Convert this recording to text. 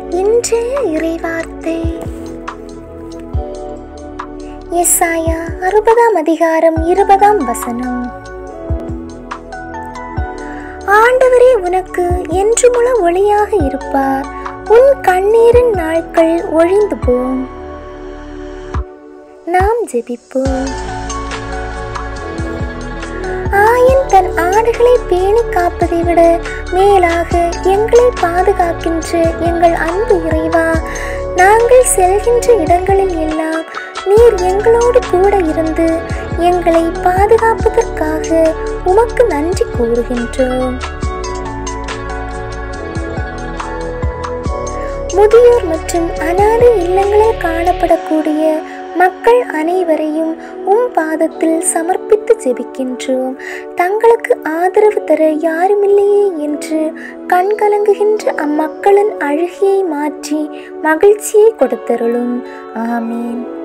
இன்றைய இறைவார்த்தை எஸ்ஐயா அறுபதாம் அதிகாரம் இருபதாம் வசனம் ஆண்டவரே உனக்கு என்றுமுள்ள ஒளியாக இருப்பார் உன் கண்ணீரின் நாட்கள் ஒழிந்து போம் நாம் ஜெபிப்போம் ஆயன் தன் ஆடுகளை பேணி காப்பதை விட மேலாக எங்களை பாதுகாக்கின்ற எங்கள் அன்பு இறைவா நாங்கள் செல்கின்ற இடங்களில் எல்லாம் நீர் எங்களோடு கூட இருந்து எங்களை பாதுகாப்பதற்காக உமக்கு நன்றி கூறுகின்றோம் முதியோர் மற்றும் அனாதை இல்லங்களில் காணப்படக்கூடிய மக்கள் அனைவரையும் உம் பாதத்தில் சமர்ப்பித்து ஜெபிக்கின்றோம் தங்களுக்கு ஆதரவு தர யாருமில்லையே என்று கண்கலங்குகின்ற அம்மக்களின் அழுகையை மாற்றி மகிழ்ச்சியை கொடுத்தருளும் ஆமீன்